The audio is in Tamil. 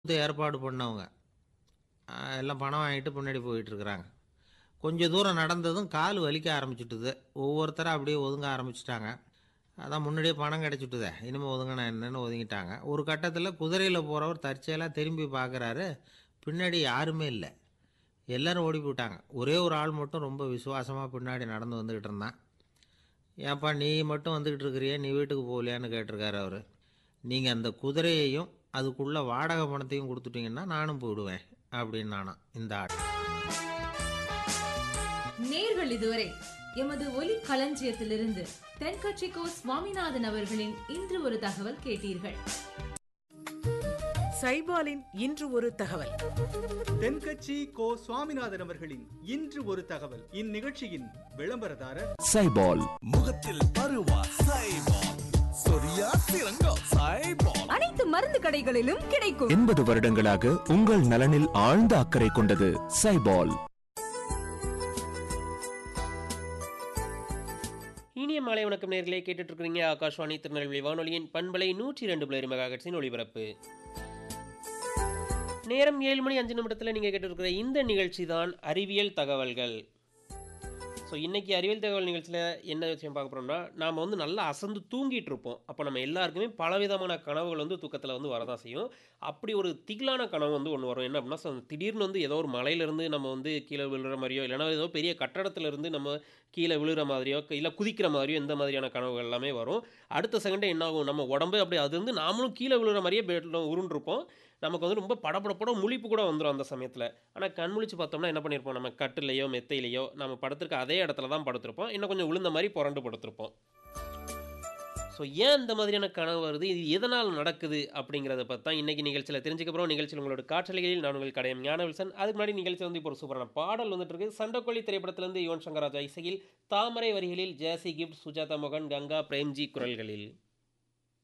இது ஏற்பாடு பண்ணவங்க ஆ, எல்லாம் பணம் வாங்கிட்டு பின்னாடி போயிட்டுருக்குறாங்க கொஞ்சம் தூரம் நடந்ததும் கால் வலிக்க ஆரம்பிச்சுட்டுது ஒவ்வொருத்தரும் அப்படியே ஒதுங்க ஆரம்பிச்சிட்டாங்க அதான் முன்னாடியே பணம் கிடச்சிட்டுதே இனிமேல் ஒதுங்கினா என்னன்னு ஒதுங்கிட்டாங்க ஒரு கட்டத்தில் குதிரையில் போகிறவர் தற்செயலாக திரும்பி பார்க்குறாரு பின்னாடி யாருமே இல்லை எல்லாரும் ஓடி போயிட்டாங்க ஒரே ஒரு ஆள் மட்டும் ரொம்ப விசுவாசமாக பின்னாடி நடந்து வந்துக்கிட்டு இருந்தான் ஏன்பா நீ மட்டும் வந்துக்கிட்டு இருக்கிறியே நீ வீட்டுக்கு போகலையான்னு கேட்டிருக்காரு அவர் நீங்கள் அந்த குதிரையையும் அதுக்குள்ளே வாடகை பணத்தையும் கொடுத்துட்டீங்கன்னா நானும் போயிடுவேன் அப்படின்னு நானா இந்த ஆள் நேர்கள் இதுவரை எமது ஒலி களஞ்சியத்திலிருந்து தென்கட்சிக்கோ சுவாமிநாதன் அவர்களின் இன்று ஒரு தகவல் கேட்டீர்கள் சைபாலின் இன்று ஒரு தகவல் தென்கட்சி கோ சுவாமிநாதன் அவர்களின் இன்று ஒரு தகவல் இந்நிகழ்ச்சியின் விளம்பரதாரர் சைபால் முகத்தில் பருவா சைபால் சொரியா சிறங்கோ சைபால் அனைத்து மருந்து கடைகளிலும் கிடைக்கும் எண்பது வருடங்களாக உங்கள் நலனில் ஆழ்ந்த அக்கறை கொண்டது சைபால் இனிய மாலை வணக்கம் நேர்களே கேட்டுட்டு இருக்கிறீங்க ஆகாஷ்வாணி திருநெல்வேலி வானொலியின் பண்பலை நூற்றி ரெண்டு புள்ளி மெகாஹெட்ஸின் ஒளிபரப்பு நேரம் ஏழு மணி அஞ்சு நிமிடத்தில் நீங்கள் கேட்டிருக்கிற இந்த நிகழ்ச்சி தான் அறிவியல் தகவல்கள் ஸோ இன்றைக்கி அறிவியல் தகவல் நிகழ்ச்சியில் என்ன விஷயம் பார்க்க போகிறோம்னா நாம் வந்து நல்லா அசந்து தூங்கிட்டு இருப்போம் அப்போ நம்ம எல்லாருக்குமே பலவிதமான கனவுகள் வந்து தூக்கத்தில் வந்து வரதான் செய்யும் அப்படி ஒரு திகிலான கனவு வந்து ஒன்று வரும் என்ன அப்படின்னா so திடீர்னு வந்து ஏதோ ஒரு மலையிலேருந்து நம்ம வந்து கீழே விழுற மாதிரியோ இல்லைனா ஏதோ பெரிய கட்டடத்துல இருந்து நம்ம கீழே விழுற மாதிரியோ இல்லை குதிக்கிற மாதிரியோ இந்த மாதிரியான கனவுகள் எல்லாமே வரும் அடுத்த செகண்டே என்ன ஆகும் நம்ம உடம்பு அப்படி அது வந்து நாமளும் கீழே விழுற மாதிரியே பெட்டில் உருண்டிருப்போம் நமக்கு வந்து ரொம்ப படபடப்பட முழிப்பு கூட வந்துடும் அந்த சமயத்தில் ஆனால் கண் முழிச்சு பார்த்தோம்னா என்ன பண்ணியிருப்போம் நம்ம கட்டிலையோ மெத்தையிலையோ நம்ம படுத்திருக்க அதே இடத்துல தான் படுத்திருப்போம் இன்னும் கொஞ்சம் விழுந்த மாதிரி புரண்டு படுத்திருப்போம் ஸோ ஏன் இந்த மாதிரியான கனவு வருது இது எதனால் நடக்குது அப்படிங்கிறத பற்றி தான் இன்றைக்கி நிகழ்ச்சியில் தெரிஞ்சுக்கப்புறம் நிகழ்ச்சியில் உங்களோட காற்றலைகளில் நான் உங்கள் கடையம் ஞானவில்சன் அதுக்கு முன்னாடி நிகழ்ச்சி வந்து இப்போ ஒரு சூப்பரான பாடல் வந்துட்டு இருக்கு சண்டக்கோழி திரைப்படத்திலிருந்து யுவன் சங்கர் ராஜா இசையில் தாமரை வரிகளில் ஜெயசி கிஃப்ட் சுஜாதா மோகன் கங்கா பிரேம்ஜி குரல்களில்